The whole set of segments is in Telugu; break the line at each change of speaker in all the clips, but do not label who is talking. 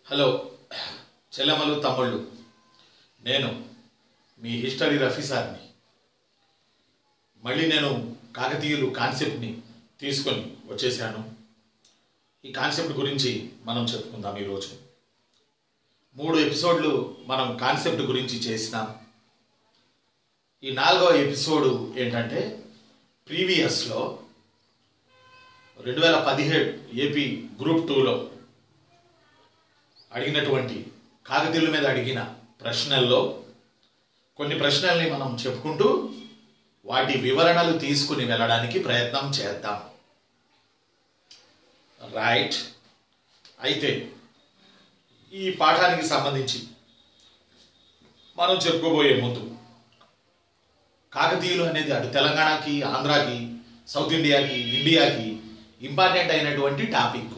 హలో చెల్లెమ్మలు తమ్ముళ్ళు నేను మీ హిస్టరీ రఫీ సార్ని మళ్ళీ నేను కాకతీయులు కాన్సెప్ట్ని తీసుకొని వచ్చేసాను ఈ కాన్సెప్ట్ గురించి మనం చెప్పుకుందాం ఈరోజు మూడు ఎపిసోడ్లు మనం కాన్సెప్ట్ గురించి చేసినాం ఈ నాలుగవ ఎపిసోడు ఏంటంటే ప్రీవియస్లో రెండు వేల పదిహేడు ఏపీ గ్రూప్ టూలో అడిగినటువంటి కాకతీయుల మీద అడిగిన ప్రశ్నల్లో కొన్ని ప్రశ్నల్ని మనం చెప్పుకుంటూ వాటి వివరణలు తీసుకుని వెళ్ళడానికి ప్రయత్నం చేద్దాం రైట్ అయితే ఈ పాఠానికి సంబంధించి మనం చెప్పుకోబోయే ముందు కాకతీయులు అనేది అటు తెలంగాణకి ఆంధ్రాకి సౌత్ ఇండియాకి ఇండియాకి ఇంపార్టెంట్ అయినటువంటి టాపిక్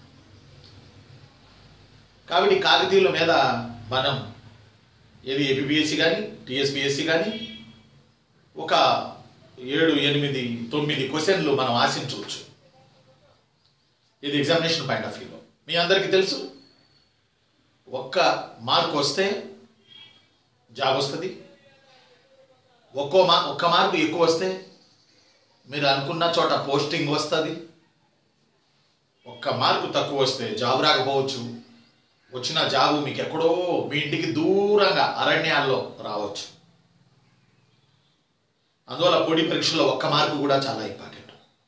కాబట్టి కాకతీయుల మీద మనం ఏది ఏపీబిఎస్సి కానీ టిఎస్పిఎస్సి కానీ ఒక ఏడు ఎనిమిది తొమ్మిది క్వశ్చన్లు మనం ఆశించవచ్చు ఇది ఎగ్జామినేషన్ పాయింట్ ఆఫ్ వ్యూలో మీ అందరికీ తెలుసు ఒక్క మార్క్ వస్తే జాబ్ వస్తుంది ఒక్కో మా ఒక్క మార్కు ఎక్కువ వస్తే మీరు అనుకున్న చోట పోస్టింగ్ వస్తుంది ఒక్క మార్కు తక్కువ వస్తే జాబ్ రాకపోవచ్చు వచ్చిన జాబు మీకు ఎక్కడో మీ ఇంటికి దూరంగా అరణ్యాల్లో రావచ్చు అందువల్ల పోటీ పరీక్షలో ఒక్క మార్కు కూడా చాలా ఇంపార్టెంట్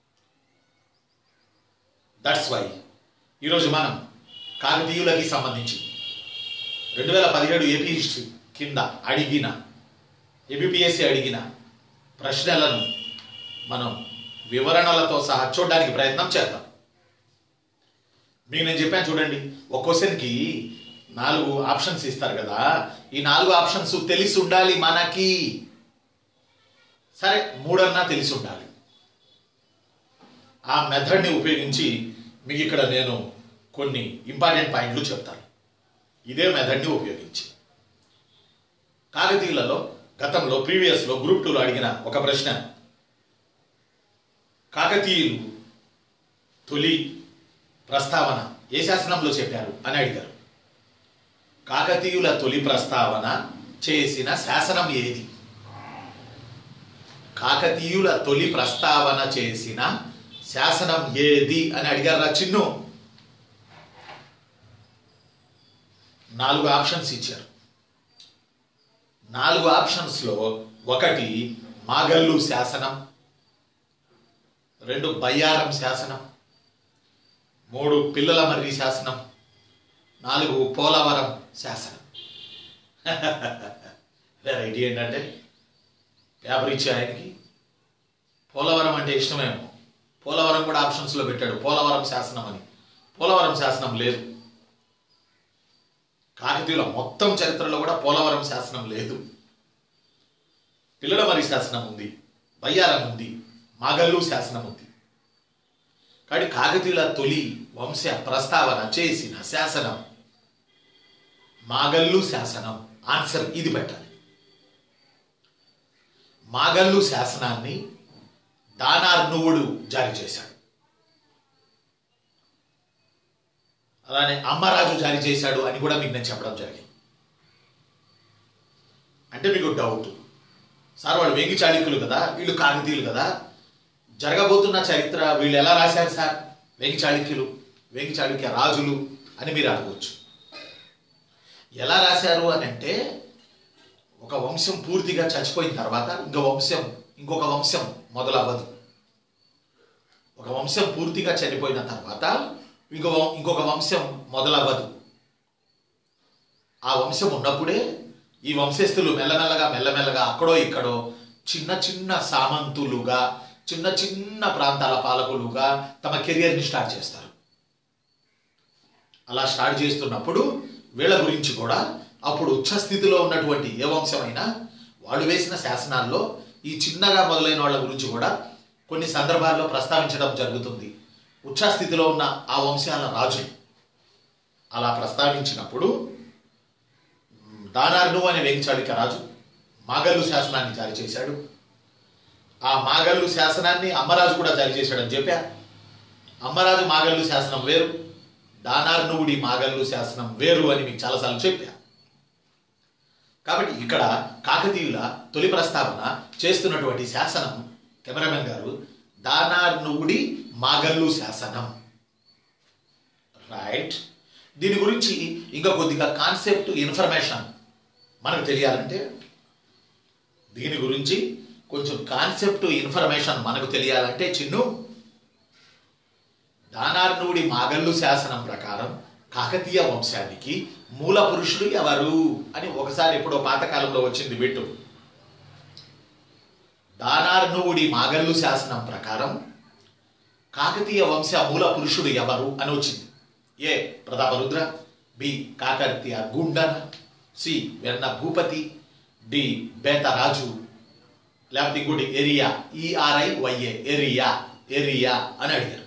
దట్స్ వై ఈరోజు మనం కాకతీయులకి సంబంధించి రెండు వేల పదిహేడు ఏపీ హిస్టరీ కింద అడిగిన ఏబిపిఎస్సి అడిగిన ప్రశ్నలను మనం వివరణలతో సహా చూడడానికి ప్రయత్నం చేద్దాం మీకు నేను చెప్పాను చూడండి ఒక క్వశ్చన్కి నాలుగు ఆప్షన్స్ ఇస్తారు కదా ఈ నాలుగు ఆప్షన్స్ తెలిసి ఉండాలి మనకి సరే మూడన్నా తెలిసి ఉండాలి ఆ మెథడ్ని ఉపయోగించి మీకు ఇక్కడ నేను కొన్ని ఇంపార్టెంట్ పాయింట్లు చెప్తాను ఇదే మెథడ్ని ఉపయోగించి కాకతీయులలో గతంలో ప్రీవియస్లో గ్రూప్ టూలో అడిగిన ఒక ప్రశ్న కాకతీయులు తొలి ప్రస్తావన ఏ శాసనంలో చెప్పారు అని అడిగారు కాకతీయుల తొలి ప్రస్తావన చేసిన శాసనం ఏది కాకతీయుల తొలి ప్రస్తావన చేసిన శాసనం ఏది అని అడిగారా చిన్ను నాలుగు ఆప్షన్స్ ఇచ్చారు నాలుగు ఆప్షన్స్లో ఒకటి మాగల్లు శాసనం రెండు బయ్యారం శాసనం మూడు పిల్లల మర్రి శాసనం నాలుగు పోలవరం శాసనం వెరైటీ ఏంటంటే పేపర్ ఇచ్చే ఆయనకి పోలవరం అంటే ఇష్టమేమో పోలవరం కూడా ఆప్షన్స్లో పెట్టాడు పోలవరం శాసనం అని పోలవరం శాసనం లేదు కాకతీయుల మొత్తం చరిత్రలో కూడా పోలవరం శాసనం లేదు పిల్లల మర్రి శాసనం ఉంది బయ్యారం ఉంది మాగల్లు శాసనం ఉంది కానీ కాకతీయుల తొలి వంశ ప్రస్తావన చేసిన శాసనం మాగల్లు శాసనం ఆన్సర్ ఇది పెట్టాలి మాగల్లు శాసనాన్ని దానార్నువుడు జారీ చేశాడు అలానే అమ్మరాజు జారీ చేశాడు అని కూడా మీకు నేను చెప్పడం జరిగింది అంటే మీకు డౌట్ సార్ వాళ్ళు వేగి చాళుక్యులు కదా వీళ్ళు కాకతీయులు కదా జరగబోతున్న చరిత్ర వీళ్ళు ఎలా రాశారు సార్ వేగి చాళుక్యులు వేగి చాళుక్య రాజులు అని మీరు అడగవచ్చు ఎలా రాశారు అని అంటే ఒక వంశం పూర్తిగా చచ్చిపోయిన తర్వాత ఇంకో వంశం ఇంకొక వంశం మొదలవ్వదు ఒక వంశం పూర్తిగా చనిపోయిన తర్వాత ఇంకో ఇంకొక వంశం మొదలవ్వదు ఆ వంశం ఉన్నప్పుడే ఈ వంశస్థులు మెల్లమెల్లగా మెల్లమెల్లగా అక్కడో ఇక్కడో చిన్న చిన్న సామంతులుగా చిన్న చిన్న ప్రాంతాల పాలకులుగా తమ కెరియర్ని స్టార్ట్ చేస్తారు అలా స్టార్ట్ చేస్తున్నప్పుడు వీళ్ళ గురించి కూడా అప్పుడు ఉచ్చస్థితిలో ఉన్నటువంటి ఏ వంశమైనా వాళ్ళు వేసిన శాసనాల్లో ఈ చిన్నగా మొదలైన వాళ్ళ గురించి కూడా కొన్ని సందర్భాల్లో ప్రస్తావించడం జరుగుతుంది ఉచ్ఛస్థితిలో ఉన్న ఆ వంశాల రాజులు అలా ప్రస్తావించినప్పుడు దానార్ను అనే వేంచాళిక రాజు మాగల్లు శాసనాన్ని జారీ చేశాడు ఆ మాగల్లు శాసనాన్ని అమ్మరాజు కూడా జారీ చేశాడని చెప్పా అమ్మరాజు మాగల్లు శాసనం వేరు దానార్నువుడి మాగల్లు శాసనం వేరు అని మీకు చాలాసార్లు చెప్పా కాబట్టి ఇక్కడ కాకతీయుల తొలి ప్రస్తావన చేస్తున్నటువంటి శాసనం కెమెరామెన్ గారు దానార్నువుడి మాగల్లు శాసనం రైట్ దీని గురించి ఇంకా కొద్దిగా కాన్సెప్ట్ ఇన్ఫర్మేషన్ మనకు తెలియాలంటే దీని గురించి కొంచెం కాన్సెప్ట్ ఇన్ఫర్మేషన్ మనకు తెలియాలంటే చిన్ను దానార్నుడి మాగల్లు శాసనం ప్రకారం కాకతీయ వంశానికి మూల పురుషుడు ఎవరు అని ఒకసారి ఎప్పుడో పాతకాలంలో వచ్చింది బిట్టు దానార్నువుడి మాగల్లు శాసనం ప్రకారం కాకతీయ వంశ మూల పురుషుడు ఎవరు అని వచ్చింది A Prataparudra B Kakatiya Gundana C Venna Bhupati D Betaraju లేకపోతే ఇంకోటి ఎరియా ఈఆర్ఐ వైఏ ఎరియా ఎరియా అని అడిగారు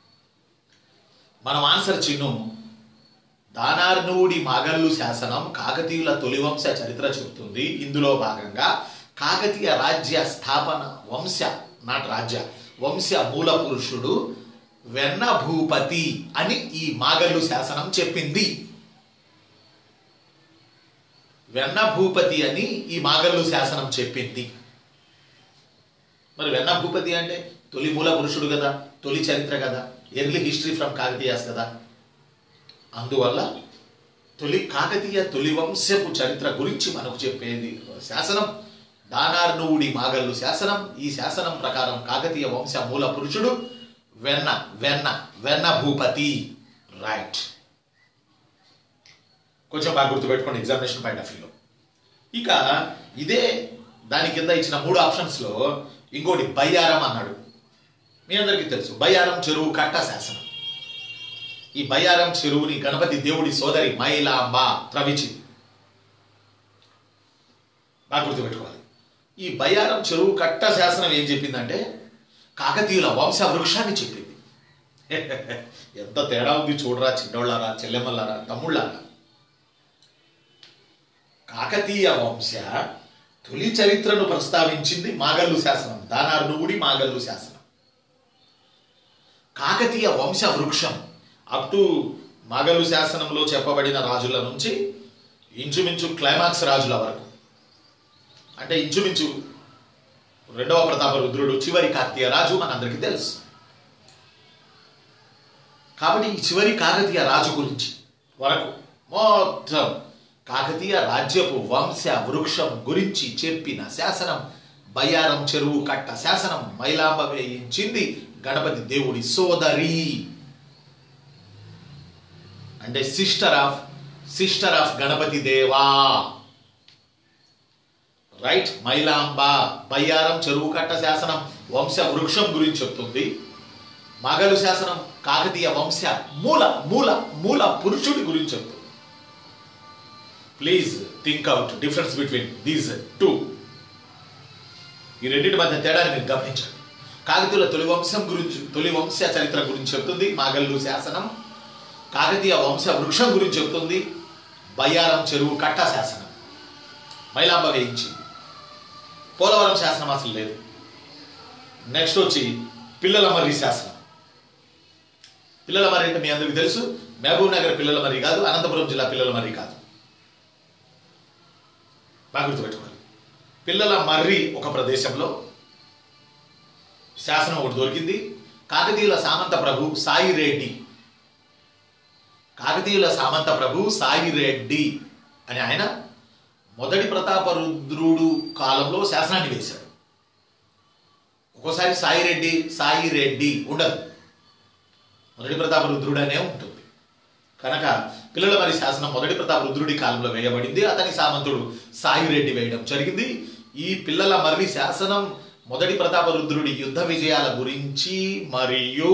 మనం ఆన్సర్ చిన్ను దానార్నువుడి మాగల్లు శాసనం కాకతీయుల తొలివంశ చరిత్ర చెబుతుంది ఇందులో భాగంగా కాకతీయ రాజ్య స్థాపన వంశ నాట్ రాజ్య వంశ మూల పురుషుడు వెన్న భూపతి అని ఈ మాగల్లు శాసనం చెప్పింది వెన్న భూపతి అని ఈ మాగల్లు శాసనం చెప్పింది మరి వెన్న భూపతి అంటే తొలి మూల పురుషుడు కదా తొలి చరిత్ర కదా ఎర్లీ హిస్టరీ ఫ్రమ్ కాకతీయాస్ కదా అందువల్ల తొలి కాకతీయ తొలి వంశపు చరిత్ర గురించి మనకు చెప్పేది శాసనం దానార్నువుడి మాగల్లు శాసనం ఈ శాసనం ప్రకారం కాకతీయ వంశ మూల పురుషుడు వెన్న వెన్న వెన్న భూపతి రైట్ కొంచెం బాగా గుర్తుపెట్టుకోండి ఎగ్జామినేషన్ పాయింట్ ఆఫ్ వ్యూలో ఇక ఇదే దాని కింద ఇచ్చిన మూడు ఆప్షన్స్లో ఇంకోటి బయ్యారం అన్నాడు మీ అందరికీ తెలుసు బయ్యారం చెరువు కట్ట శాసనం ఈ బయ్యారం చెరువుని గణపతి దేవుడి సోదరి మైలాంబ త్రవించింది బాగా గుర్తుపెట్టుకోవాలి ఈ బయ్యారం చెరువు కట్ట శాసనం ఏం చెప్పిందంటే కాకతీయుల వంశ వృక్షాన్ని చెప్పింది ఎంత తేడా ఉంది చూడరా చిన్నోళ్ళారా చెల్లెమ్మలారా తమ్ముళ్ళారా కాకతీయ వంశ తొలి చరిత్రను ప్రస్తావించింది మాగల్లు శాసనం దానార్నువుడి మాగల్లు శాసనం కాకతీయ వంశ వృక్షం అప్ టు మాగల్లు శాసనంలో చెప్పబడిన రాజుల నుంచి ఇంచుమించు క్లైమాక్స్ రాజుల వరకు అంటే ఇంచుమించు రెండవ ప్రతాప రుద్రుడు చివరి కాకతీయ రాజు మనందరికీ తెలుసు కాబట్టి ఈ చివరి కాకతీయ రాజు గురించి వరకు మొత్తం కాకతీయ రాజ్యపు వంశ వృక్షం గురించి చెప్పిన శాసనం బయ్యారం చెరువు కట్ట శాసనం మైలాంబ వేయించింది గణపతి దేవుడి సోదరి అంటే sister of sister of Ganapati Deva right Mailamba Bayyaram చెరువు కట్ట శాసనం వంశ వృక్షం గురించి చెప్తుంది మాగలు శాసనం కాకతీయ వంశ మూల మూల మూల పురుషుడి గురించి చెప్తుంది please think out difference between these two ఈ రెండింటి మధ్య తేడాని మీరు గమనించండి కాకతీయుల తొలి వంశం గురించి తొలి వంశ చరిత్ర గురించి చెప్తుంది మాగల్లు శాసనం కాకతీయ వంశ వృక్షం గురించి చెప్తుంది బయ్యారం చెరువు కట్ట శాసనం మైలాంబ వేయించింది పోలవరం శాసనం అసలు లేదు నెక్స్ట్ వచ్చి పిల్లల మర్రి శాసనం పిల్లల మర్రి అంటే మీ అందరికీ తెలుసు మహబూబ్ నగర్ పిల్లల మర్రి కాదు అనంతపురం జిల్లా పిల్లల మర్రి కాదు బాగా గుర్తుపెట్టుకోవాలి పిల్లల మర్రి ఒక ప్రదేశంలో శాసనం ఒకటి దొరికింది కాకతీయుల సామంత ప్రభు సాయి రెడ్డి కాకతీయుల సామంత ప్రభు సాయి రెడ్డి అని ఆయన మొదటి ప్రతాపరుద్రుడు కాలంలో శాసనాన్ని వేశాడు ఒక్కోసారి సాయి రెడ్డి సాయి రెడ్డి ఉండదు మొదటి ప్రతాపరుద్రుడు అనే ఉంటుంది కనుక పిల్లల మరి శాసనం మొదటి ప్రతాపరుద్రుడి కాలంలో వేయబడింది అతని సామంతుడు సాయి రెడ్డి వేయడం జరిగింది ఈ పిల్లల మర్రి శాసనం మొదటి ప్రతాపరుద్రుడి యుద్ధ విజయాల గురించి మరియు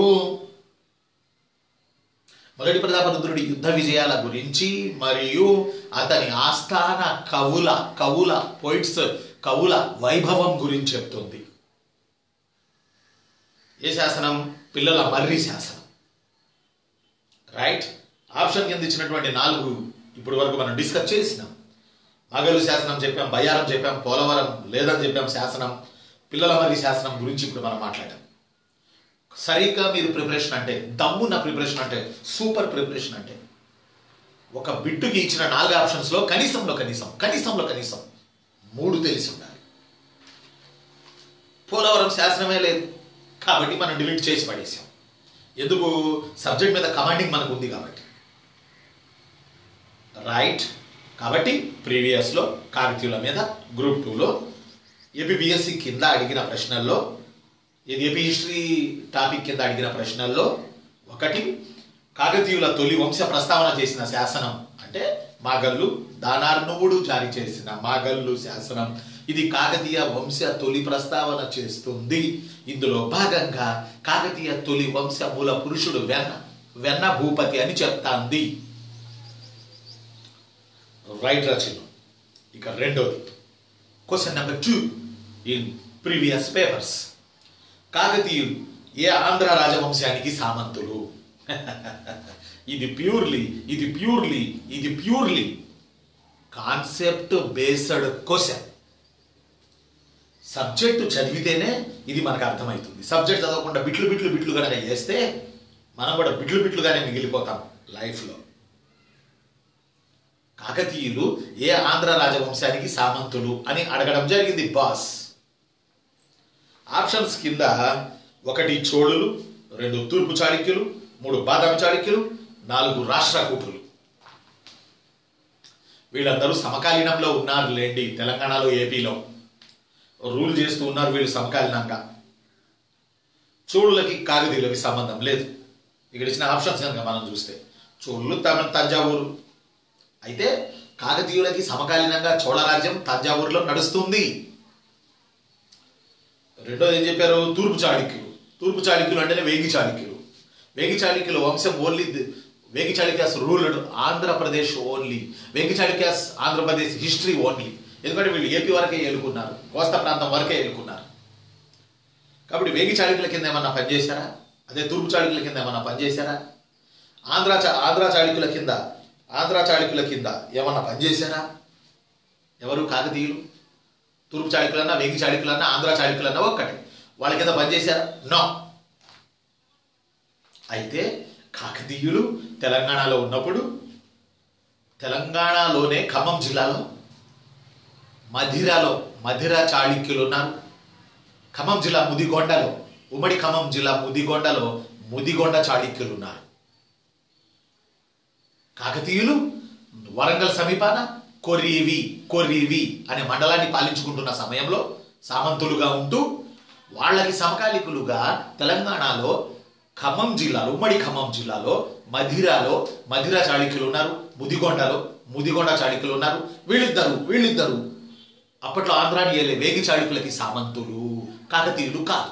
మొదటి ప్రతాపరుద్రుడి యుద్ధ విజయాల గురించి మరియు అతని ఆస్థాన కవుల కవుల పోయిట్స్ కవుల వైభవం గురించి చెప్తుంది ఏ శాసనం పిల్లల మర్రి శాసనం రైట్ ఆప్షన్ కింద ఇచ్చినటువంటి నాలుగు ఇప్పుడు వరకు మనం డిస్కస్ చేసినాం మగలు శాసనం చెప్పాం బయ్యారం చెప్పాం పోలవరం లేదని చెప్పాం శాసనం పిల్లల మర్రి శాసనం గురించి ఇప్పుడు మనం మాట్లాడాం సరిగ్గా మీరు ప్రిపరేషన్ అంటే దమ్మున్న ప్రిపరేషన్ అంటే సూపర్ ప్రిపరేషన్ అంటే ఒక బిట్టుకి ఇచ్చిన నాలుగు ఆప్షన్స్లో కనీసంలో కనీసం కనీసంలో కనీసం మూడు తెలిసి ఉండాలి పోలవరం శాసనమే లేదు కాబట్టి మనం డిలీట్ చేసి పడేసాం ఎందుకు సబ్జెక్ట్ మీద కమాండింగ్ మనకు ఉంది కాబట్టి రైట్ కాబట్టి ప్రీవియస్లో కాకతీయుల మీద గ్రూప్ టూలో ఏపీబిఎస్సి కింద అడిగిన ప్రశ్నల్లో ఇది ఏపీ హిస్టరీ టాపిక్ కింద అడిగిన ప్రశ్నల్లో ఒకటి కాకతీయుల తొలి వంశ ప్రస్తావన చేసిన శాసనం అంటే మాగల్లు దానార్ణవుడు జారీ చేసిన మాగల్లు శాసనం ఇది కాకతీయ వంశ తొలి ప్రస్తావన చేస్తుంది ఇందులో భాగంగా కాకతీయ తొలి వంశ మూల పురుషుడు వెన్న వెన్న భూపతి అని చెప్తాంది రైట్ రచన ఇక రెండోది question number two in previous papers కాకతీయులు ఏ ఆంధ్ర రాజవంశానికి సామంతులు ఇది ప్యూర్లీ ఇది ప్యూర్లీ ఇది purely concept based question subject చదివితేనే ఇది మనకు అర్థమవుతుంది సబ్జెక్ట్ చదవకుండా బిట్లు బిట్లు బిట్లు కనుక చేస్తే మనం కూడా బిట్లు బిట్లుగానే మిగిలిపోతాం లైఫ్లో కాకతీయులు ఏ ఆంధ్ర రాజవంశానికి సామంతులు అని అడగడం జరిగింది బాస్ ఆప్షన్స్ కింద ఒకటి చోళులు రెండు తూర్పు చాళుక్యులు మూడు బాదామి చాళుక్యులు నాలుగు రాష్ట్రకూటులు వీళ్ళందరూ సమకాలీనంలో ఉన్నారు లేండి తెలంగాణలో ఏపీలో రూల్ చేస్తూ ఉన్నారు వీళ్ళు సమకాలీనంగా చోళులకి కాకతీయులకి సంబంధం లేదు ఇక్కడ ఇచ్చిన ఆప్షన్స్ కనుక మనం చూస్తే చోళులు తమ తంజావూరు అయితే కాకతీయులకి సమకాలీనంగా చోళరాజ్యం తంజావూరులో నడుస్తుంది రెండోది ఏం చెప్పారు తూర్పు చాళుక్యులు తూర్పు చాళుక్యులు అంటేనే వేగి చాళుక్యులు వేగి చాళుక్యుల వంశం ఓన్లీ వేగి చాళుక్యాస్ రూల్డ్ ఆంధ్రప్రదేశ్ ఓన్లీ వేగి చాళుక్యాస్ ఆంధ్రప్రదేశ్ హిస్టరీ ఓన్లీ ఎందుకంటే వీళ్ళు ఏపీ వరకే ఏలుకున్నారు కోస్తా ప్రాంతం వరకే ఏలుకున్నారు కాబట్టి వేగి చాళుక్యుల కింద ఏమన్నా పనిచేశారా అదే తూర్పు చాళుక్యుల కింద ఏమన్నా పనిచేశారా ఆంధ్ర చా- ఆంధ్ర చాళుక్యుల కింద ఆంధ్ర చాళుక్యుల కింద ఏమన్నా పనిచేశారా ఎవరు కాకతీయులు తూర్పు చాళుక్యులన్నా వేగి చాళుక్యులన్నా ఆంధ్ర చాళుక్యులన్నా ఒక్కటే వాళ్ళ కింద పనిచేశారా నో అయితే కాకతీయులు తెలంగాణలో ఉన్నప్పుడు తెలంగాణలోనే ఖమ్మం జిల్లాలో మధిరలో మధిర చాళుక్యులు ఉన్నారు ఖమ్మం జిల్లా ముదిగొండలో ఉమ్మడి ఖమ్మం జిల్లా ముదిగొండలో ముదిగొండ చాళుక్యులు ఉన్నారు కాకతీయులు వరంగల్ సమీపాన కొర్రీవి కొర్రీవి అనే మండలాన్ని పాలించుకుంటున్న సమయంలో సామంతులుగా ఉంటూ వాళ్ళకి సమకాలికులుగా తెలంగాణలో ఖమ్మం జిల్లాలో ఉమ్మడి ఖమ్మం జిల్లాలో మధిరాలో మధిర చాళుక్యులు ఉన్నారు ముదిగొండలో ముదిగొండ చాళుక్యులు ఉన్నారు వీళ్ళిద్దరు వీళ్ళిద్దరు అప్పట్లో ఆంధ్రాని ఏలే వేగి చాళుక్యులకి సామంతులు కాకతీయులు కాదు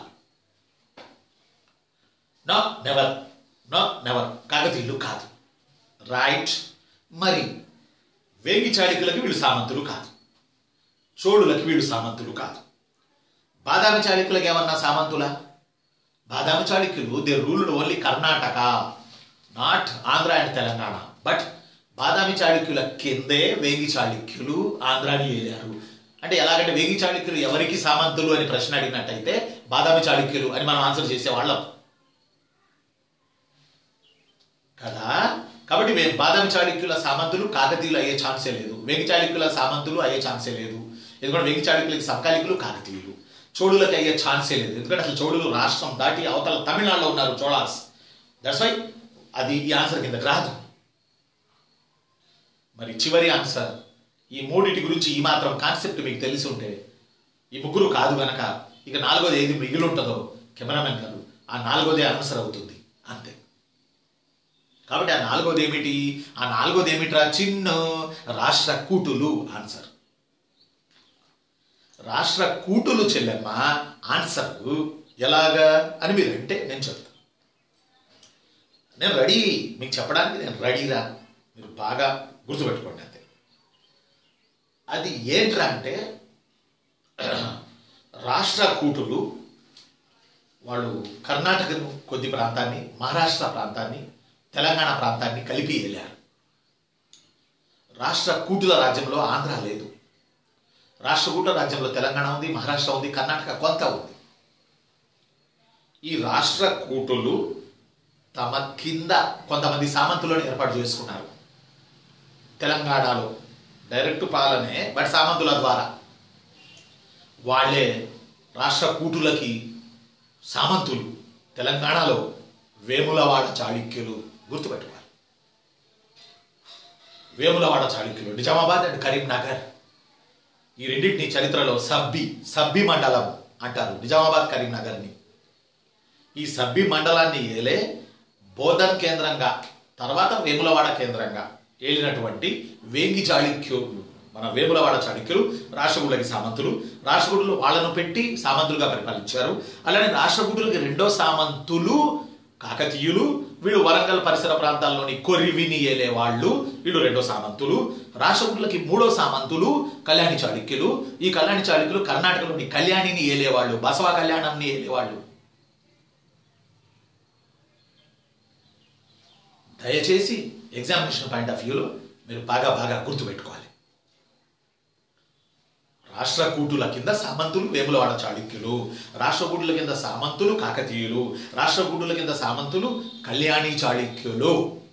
నో నెవర్ నో నెవర్ కాకతీయులు కాదు రైట్ మరి వేగి చాళుక్యులకి వీళ్ళు సామంతులు కాదు చోళులకి వీళ్ళు సామంతులు కాదు బాదామి చాళుక్యులకి ఏమన్నా సామంతులా బాదామి చాళుక్యులు they ruled only Karnataka not Andhra and Telangana but Badami చాళుక్యుల కిందే వేగి చాళుక్యులు ఆంధ్రాని ఏలారు అంటే ఎలాగంటే వేగి చాళుక్యులు ఎవరికి సామంతులు అని ప్రశ్న అడిగినట్టయితే బాదామి చాళుక్యులు అని మనం ఆన్సర్ చేసేవాళ్ళం కదా కాబట్టి వే- బాదామి చాళుక్యుల సామంతులు కాకతీయులు అయ్యే ఛాన్సే లేదు వేగి చాళుక్యుల సామంతులు అయ్యే ఛాన్సే లేదు ఎందుకంటే వేగి చాళుక్యులకి సమకాలికులు కాకతీయులు చోళులకి అయ్యే ఛాన్సే లేదు ఎందుకంటే అసలు చోళులు రాష్ట్రం దాటి అవతల తమిళనాడులో ఉన్నారు చోళాస్ దట్స్ వై అది ఈ ఆన్సర్ కిందకి రాదు మరి చివరి ఆన్సర్ ఈ మూడింటి గురించి ఈ మాత్రం కాన్సెప్ట్ మీకు తెలిసి ఉంటే ఈ ముగ్గురు కాదు గనక ఇక నాలుగోది ఏది మిగిలి ఉంటుందో కెమెరామెన్ గారు ఆ నాలుగోదే ఆన్సర్ అవుతుంది అంతే కాబట్టి ఆ నాలుగోది ఏమిటి ఆ నాలుగోది ఏమిట్రా చిన్న రాష్ట్ర కూటులు ఆన్సర్ రాష్ట్ర కూటులు చెల్లెమ్మ ఆన్సర్ ఎలాగా అని మీరు అంటే నేను చెప్తాను నేను రెడీ మీకు చెప్పడానికి నేను రెడీరా మీరు బాగా గుర్తుపెట్టుకోండి అంతే అది ఏంట్రా అంటే రాష్ట్ర కూటులు వాళ్ళు కర్ణాటకను కొద్ది ప్రాంతాన్ని మహారాష్ట్ర ప్రాంతాన్ని తెలంగాణ ప్రాంతాన్ని కలిపి వెళ్ళారు రాష్ట్ర కూటుల రాజ్యంలో ఆంధ్ర లేదు రాష్ట్రకూట రాజ్యంలో తెలంగాణ ఉంది మహారాష్ట్ర ఉంది కర్ణాటక కొంత ఉంది ఈ రాష్ట్ర కూటులు తమ కింద కొంతమంది సామంతులను ఏర్పాటు చేసుకున్నారు తెలంగాణలో డైరెక్ట్ పాలనే బట్ సామంతుల ద్వారా వాళ్ళే రాష్ట్ర కూటులకి సామంతులు తెలంగాణలో వేములవాడ చాళుక్యులు గుర్తుపెట్టుకోవాలి వేములవాడ చాళుక్యులు నిజామాబాద్ అండ్ కరీంనగర్ ఈ రెండింటిని చరిత్రలో సబ్బి సబ్బి మండలం అంటారు నిజామాబాద్ కరీంనగర్ని ఈ సబ్బి మండలాన్ని ఏలే బోధన్ కేంద్రంగా తర్వాత వేములవాడ కేంద్రంగా ఏలినటువంటి వేంగి చాళుక్యులు మన వేములవాడ చాళుక్యులు రాష్ట్రకూటులకి సామంతులు రాష్ట్రకూటులు వాళ్ళను పెట్టి సామంతులుగా పరిపాలించారు అలానే రాష్ట్రకూటులకి రెండో సామంతులు కాకతీయులు వీళ్ళు వరంగల్ పరిసర ప్రాంతాల్లోని కొరివిని ఏలే వాళ్ళు వీళ్ళు రెండో సామంతులు రాష్ట్రకూటులకి మూడో సామంతులు కళ్యాణి చాళుక్యులు ఈ కళ్యాణి చాళుక్యులు కర్ణాటకలోని కళ్యాణిని ఏలేవాళ్ళు బసవ కళ్యాణంని ఏలేవాళ్ళు దయచేసి ఎగ్జామినేషన్ పాయింట్ ఆఫ్ వ్యూలో మీరు బాగా బాగా గుర్తుపెట్టుకోవాలి రాష్ట్రకూటుల కింద సామంతులు వేములవాడ చాళుక్యులు రాష్ట్రకూటుల కింద సామంతులు కాకతీయులు రాష్ట్రకూటుల కింద సామంతులు కళ్యాణి చాళుక్యులు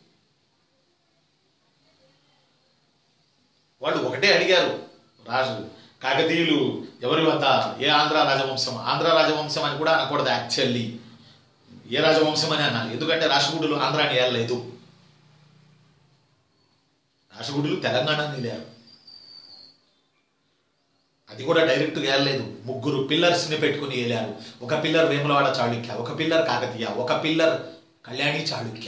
వాళ్ళు ఒకటే అడిగారు రాజు కాకతీయులు ఎవరి వద్ద ఏ ఆంధ్ర రాజవంశం ఆంధ్ర రాజవంశం అని కూడా అనకూడదు యాక్చువల్లీ ఏ రాజవంశం అని అనాలి ఎందుకంటే రాష్ట్రకూటులు ఆంధ్రాని ఏలలేదు రాష్ట్రకూటులు తెలంగాణని లేరు అది కూడా డైరెక్ట్గా వెళ్ళలేదు ముగ్గురు పిల్లర్స్ని పెట్టుకుని వెళ్ళారు ఒక పిల్లర్ వేములవాడ చాళుక్య ఒక పిల్లర్ కాకతీయ ఒక పిల్లర్ కళ్యాణి చాళుక్య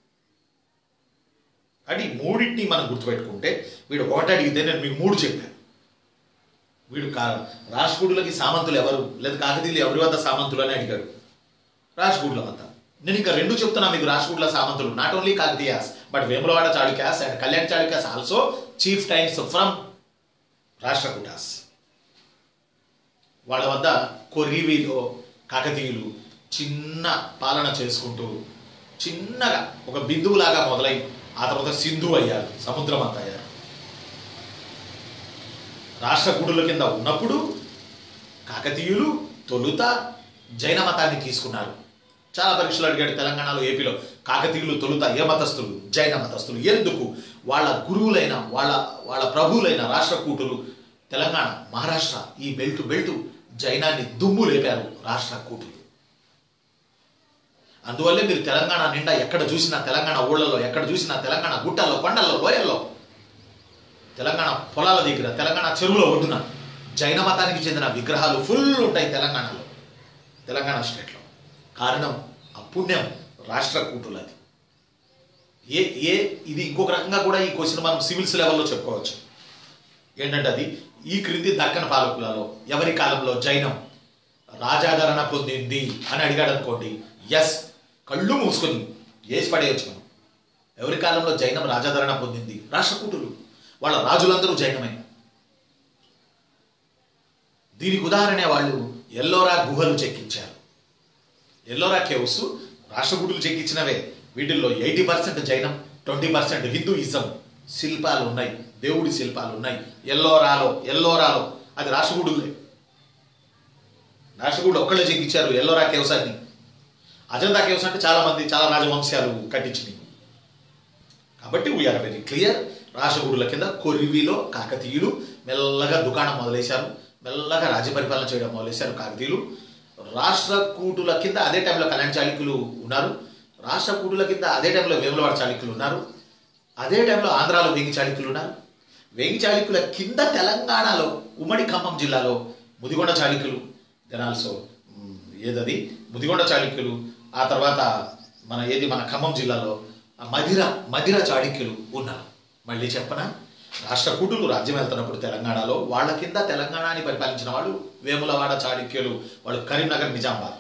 అని మూడింటిని మనం గుర్తుపెట్టుకుంటే వీడు ఒకటి అడిగితే నేను మీకు మూడు చెప్పాను వీడు కా రాష్ట్రకూటులకి సామంతులు ఎవరు లేదా కాకతీయులు ఎవరి వద్ద సామంతులు అని అడిగాడు రాష్ట్రకూటుల వద్ద నేను ఇంకా రెండు చెప్తున్నా మీకు రాష్ట్రకూటుల సామంతులు not only Kakatiyas but Vemulawada Chalukyas and Kalyan Chalukyas also chief times from Rashtrakutas వాళ్ళ వద్ద కొరివిలో కాకతీయులు చిన్న పాలన చేసుకుంటూ చిన్నగా ఒక బిందువులాగా మొదలై ఆ తర్వాత సింధు అయ్యారు సముద్రం అంత అయ్యారు రాష్ట్రకూటుల కింద ఉన్నప్పుడు కాకతీయులు తొలుత జైన మతాన్ని తీసుకున్నారు చాలా పరీక్షలు అడిగాడు తెలంగాణలో ఏపీలో కాకతీయులు తొలుత ఏ మతస్థులు జైన మతస్థులు ఎందుకు వాళ్ళ గురువులైన వాళ్ళ వాళ్ళ ప్రభువులైన రాష్ట్రకూటులు తెలంగాణ మహారాష్ట్ర ఈ బెల్ట్ బెల్ట్ జైనాన్ని దుమ్ము లేపారు రాష్ట్రకూటులు అందువల్లే మీరు తెలంగాణ నిండా ఎక్కడ చూసినా తెలంగాణ ఊళ్ళలో ఎక్కడ చూసినా తెలంగాణ గుట్టల్లో కొండల్లో లోయల్లో తెలంగాణ పొలాల దగ్గర తెలంగాణ చెరువుల ఒడ్డున జైన మతానికి చెందిన విగ్రహాలు ఫుల్ ఉంటాయి తెలంగాణలో తెలంగాణ స్టేట్లో కారణం ఆ పుణ్యం రాష్ట్ర కూటులది ఏ ఏ ఇది ఇంకొక రకంగా కూడా ఈ క్వశ్చన్ మనం సివిల్స్ లెవెల్లో చెప్పుకోవచ్చు ఏంటంటే అది ఈ క్రింది దక్కన పాలకులలో ఎవరి కాలంలో జైనం రాజాదరణ పొందింది అని అడిగాడు అనుకోండి ఎస్ కళ్ళు మూసుకొని వేసి పడేయచ్చు మనం ఎవరి కాలంలో జైనం రాజాదరణ పొందింది రాష్ట్రకూటులు వాళ్ళ రాజులందరూ జైనమే దీనికి ఉదాహరణే వాళ్ళు ఎల్లోరా గుహలు చెక్కించారు ఎల్లోరా కేవ్స్ రాష్ట్రకూటులు చెక్కించినవే వీటిల్లో ఎయిటీ పర్సెంట్ జైనం ట్వంటీ పర్సెంట్ హిందూయిజం శిల్పాలు ఉన్నాయి దేవుడి శిల్పాలు ఉన్నాయి ఎల్లోరాలో ఎల్లోరాలో అది రాష్ట్రకూడులే రాష్ట్రకూడు ఒక్కళ్ళే చెక్కించారు ఎల్లోరా కేవ్స్ అని అజంతా కేవ్స్ అంటే చాలా మంది చాలా రాజవంశాలు కట్టించినాయి కాబట్టి వీఆర్ వెరీ క్లియర్ రాష్ట్రకూడుల కింద కొరివిలో కాకతీయులు మెల్లగా దుకాణం మొదలేశారు మెల్లగా రాజ్య పరిపాలన చేయడం మొదలేశారు కాకతీయులు రాష్ట్రకూటుల కింద అదే టైంలో కళ్యాణ చాళుక్యులు ఉన్నారు రాష్ట్రకూటుల కింద అదే టైంలో వేములవాడ చాళుక్యులు ఉన్నారు అదే టైంలో ఆంధ్రాలో వేంగి చాళుక్యులు ఉన్నారు వేంగి చాళుక్యుల కింద తెలంగాణలో ఉమ్మడి ఖమ్మం జిల్లాలో ముదిగొండ చాళుక్యులు దెన్ ఆల్సో ఏదది ముదిగొండ చాళుక్యులు ఆ తర్వాత మన ఏది మన ఖమ్మం జిల్లాలో ఆ మధిర మధిర చాళుక్యులు ఉన్నారు మళ్ళీ చెప్పనా రాష్ట్రకూటులు రాజ్యం వెళ్తున్నప్పుడు తెలంగాణలో వాళ్ళ కింద తెలంగాణని పరిపాలించిన వాళ్ళు వేములవాడ చాళుక్యులు వాళ్ళు కరీంనగర్ నిజామాబాద్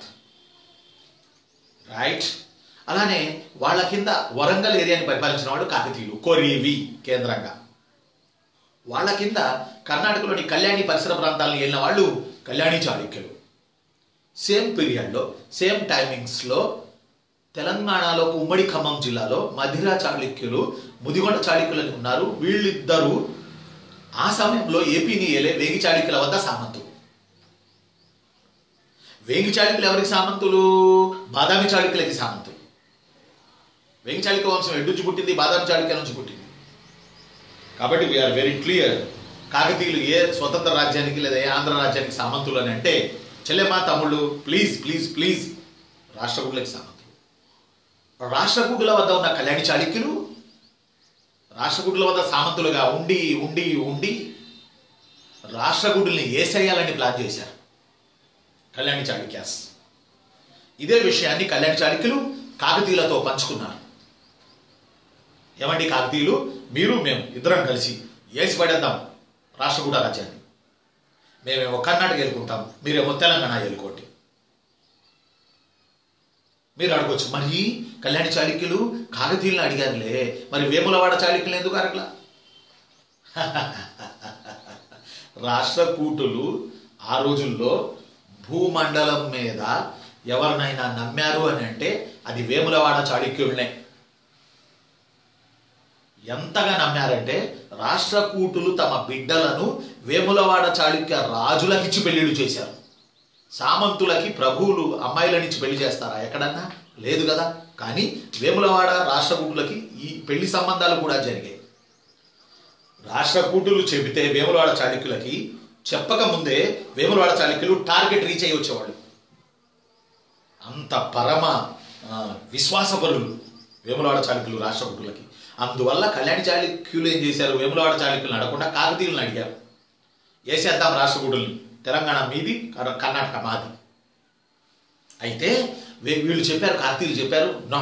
రైట్ అలానే వాళ్ళ కింద వరంగల్ ఏరియాని పరిపాలించిన వాళ్ళు కాకతీయులు కొరివి కేంద్రంగా వాళ్ళ కింద కర్ణాటకలోని కళ్యాణి పరిసర ప్రాంతాలను వెళ్ళిన వాళ్ళు కళ్యాణి చాళుక్యులు సేమ్ పీరియడ్లో సేమ్ టైమింగ్స్లో తెలంగాణలో ఉమ్మడి ఖమ్మం జిల్లాలో మధిర చాళుక్యులు ముదిగొండ చాళుక్యులని ఉన్నారు వీళ్ళిద్దరూ ఆ సమయంలో ఏపీని ఏలే వేగి చాళుక్యుల వద్ద సామంతులు వేంగి చాళుక్యులు ఎవరికి సామంతులు బాదామి చాళుక్యులకి సామంతులు వేంగి చాళుక్య వంశం ఎటు నుంచి పుట్టింది బాదామి చాళుక్య నుంచి పుట్టింది కాబట్టి వీఆర్ వెరీ క్లియర్ కాకతీయులు ఏ స్వతంత్ర రాజ్యానికి లేదా ఏ ఆంధ్ర రాజ్యానికి సామంతులు అని అంటే చెల్లెమ్మా తమ్ముళ్ళు ప్లీజ్ ప్లీజ్ ప్లీజ్ రాష్ట్రకూటులకి సామంతులు రాష్ట్రకూటుల వద్ద ఉన్న కళ్యాణి చాళుక్యులు రాష్ట్రకూటుల వద్ద సామంతులుగా ఉండి ఉండి ఉండి రాష్ట్రకూటుల్ని ఏసేయాలని ప్లాన్ చేశారు కళ్యాణి చాళుక్యాస్ ఇదే విషయాన్ని కళ్యాణి చాళుక్యులు కాకతీయులతో పంచుకున్నారు ఏమండి కాకతీయులు మీరు మేము ఇద్దరం కలిసి ఏసి పడేద్దాం రాష్ట్రకూట రాజ్యాన్ని మేమేమో కర్ణాటక వెళ్ళుకుంటాం మీరేమో తెలంగాణ వెళ్ళుకోండి మీరు అడగొచ్చు మరి కళ్యాణి చాళుక్యులు కాకతీయులను అడిగారులే మరి వేములవాడ చాళుక్యులు ఎందుకు అడగలా రాష్ట్రకూటులు ఆ రోజుల్లో భూమండలం మీద ఎవరినైనా నమ్మారు అని అంటే అది వేములవాడ చాళుక్యులనే ఎంతగా నమ్మారంటే రాష్ట్రకూటులు తమ బిడ్డలను వేములవాడ చాళుక్య రాజులకు ఇచ్చి పెళ్లిళ్ళు చేశారు సామంతులకి ప్రభువులు అమ్మాయిలనిచ్చి పెళ్లి చేస్తారా ఎక్కడన్నా లేదు కదా కానీ వేములవాడ రాష్ట్రకూటులకి ఈ పెళ్లి సంబంధాలు కూడా జరిగాయి రాష్ట్రకూటులు చెబితే వేములవాడ చాళుక్యులకి చెప్పక ముందే వేములవాడ చాళుక్యులు టార్గెట్ రీచ్ అయ్యి వచ్చేవాళ్ళు అంత పరమ ఆ, విశ్వాసపరులు వేములవాడ చాళుక్యులు రాష్ట్రకూటులకి అందువల్ల కళ్యాణి చాళుక్యులు ఏం చేశారు వేములవాడ చాళుక్యులను అడగకుండా కాకతీయులను అడిగారు వేసేద్దాం రాష్ట్రకూటుల్ని తెలంగాణ మీది కర్- కర్ణాటక మాది అయితే వీ- వీళ్ళు చెప్పారు కాకతీయులు చెప్పారు నో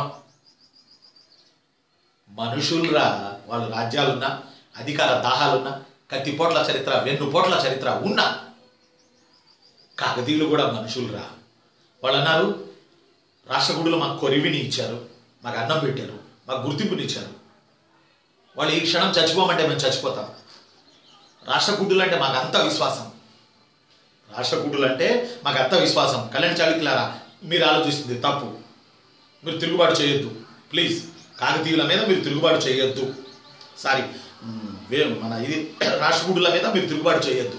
మనుషులరా వాళ్ళ రాజ్యాలున్నా అధికార దాహాలున్నా కత్తిపోట్ల చరిత్ర వెన్నుపోట్ల చరిత్ర ఉన్నా కాకతీయులు కూడా మనుషులరా వాళ్ళు అన్నారు రాష్ట్రకూడులు మాకు కొరివిని ఇచ్చారు మాకు అన్నం పెట్టారు మాకు గుర్తింపునిచ్చారు వాళ్ళు ఈ క్షణం చచ్చిపోమంటే మేము చచ్చిపోతాం రాష్ట్రకూటులు అంటే మాకు అంత విశ్వాసం రాష్ట్రకూటులు అంటే మాకు అంత విశ్వాసం కళ్యాణ్ చాళుక్యులారా మీరు ఆలోచిస్తుంది తప్పు మీరు తిరుగుబాటు చేయొద్దు ప్లీజ్ కాకతీయుల మీద మీరు తిరుగుబాటు చేయొద్దు సారీ మ్, వే మన ఇది రాష్ట్రకూటుల మీద మీరు తిరుగుబాటు చేయొద్దు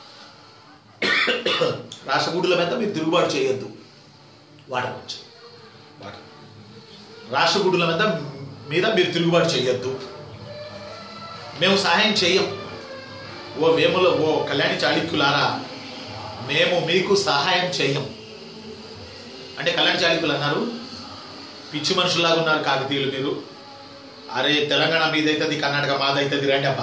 రాష్ట్రకూటుల మీద మీరు తిరుగుబాటు చేయొద్దు వాటర్ వచ్చి వాటర్ రాష్ట్రకూటుల మీద మీద మీరు తిరుగుబాటు చేయొద్దు మేము సహాయం చెయ్యం ఓ వేముల ఓ కళ్యాణి చాళుక్యులారా మేము మీకు సహాయం చెయ్యం అంటే కళ్యాణి చాళుక్యులు అన్నారు పిచ్చి మనుషులాగా ఉన్నారు కాకతీయులు మీరు అరే తెలంగాణ మీదైతుంది కర్ణాటక మాదైతుంది రండి అబ్బా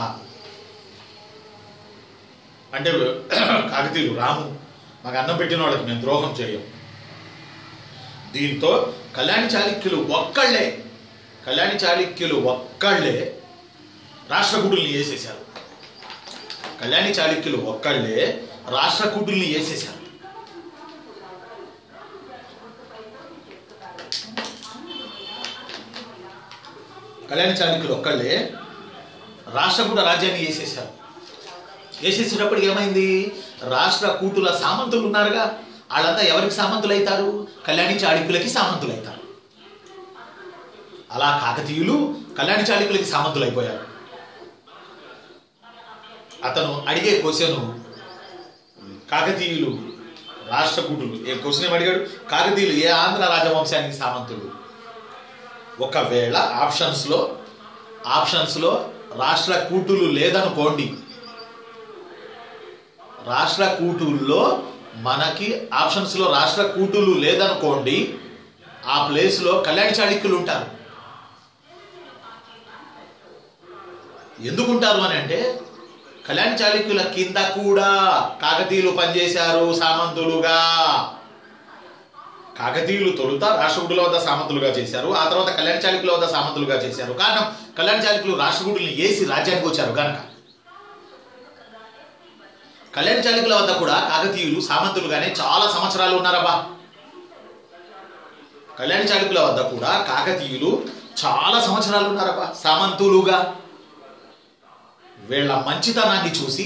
అంటే కాకతీయులు రాము మాకు అన్నం పెట్టిన వాళ్ళకి మేము ద్రోహం చేయం దీంతో కళ్యాణి చాళుక్యులు ఒక్కళ్ళే కళ్యాణి చాళుక్యులు ఒక్కళ్ళే రాష్ట్రకూటుల్ని వేసేశారు కళ్యాణి చాళుక్యులు ఒక్కళ్ళే రాష్ట్రకూటుల్ని వేసేశారు కళ్యాణి చాళుక్యులు ఒక్కళ్ళే రాష్ట్రకూట రాజ్యాన్ని వేసేశారు వేసేసేటప్పటికి ఏమైంది రాష్ట్ర కూటుల సామంతులు ఉన్నారుగా వాళ్ళంతా ఎవరికి సామంతులు అవుతారు కళ్యాణి చాళుక్యులకి సామంతులు అవుతారు అలా కాకతీయులు కళ్యాణి చాళుక్యులకి సామంతులు అయిపోయారు అతను అడిగే క్వశ్చన్ కాకతీయులు రాష్ట్రకూటులు ఏ క్వశ్చన్ ఏం అడిగాడు కాకతీయులు ఏ ఆంధ్ర రాజవంశానికి సామంతుడు ఒకవేళ ఆప్షన్స్లో ఆప్షన్స్లో రాష్ట్ర కూటులు లేదనుకోండి రాష్ట్ర కూటుల్లో మనకి ఆప్షన్స్లో రాష్ట్ర కూటులు లేదనుకోండి ఆ ప్లేస్లో కళ్యాణ చాళుక్యులు ఉంటారు ఎందుకుంటారు అని అంటే కళ్యాణ చాళుక్యుల కింద కూడా కాకతీయులు పనిచేశారు సామంతులుగా కాకతీయులు తొలుత రాష్ట్రకూటుల వద్ద సామంతులుగా చేశారు ఆ తర్వాత కళ్యాణ చాళుక్యుల వద్ద సామంతులుగా చేశారు కారణం కళ్యాణ చాళుక్యులు రాష్ట్రకూటుల్ని వేసి రాజ్యానికి వచ్చారు కనుక కళ్యాణ చాళుక్యుల వద్ద కూడా కాకతీయులు సామంతులుగానే చాలా సంవత్సరాలు ఉన్నారబ్బా కళ్యాణ చాళుక్యుల వద్ద కూడా కాకతీయులు చాలా సంవత్సరాలు ఉన్నారబ్బా సామంతులుగా వీళ్ళ మంచితనాన్ని చూసి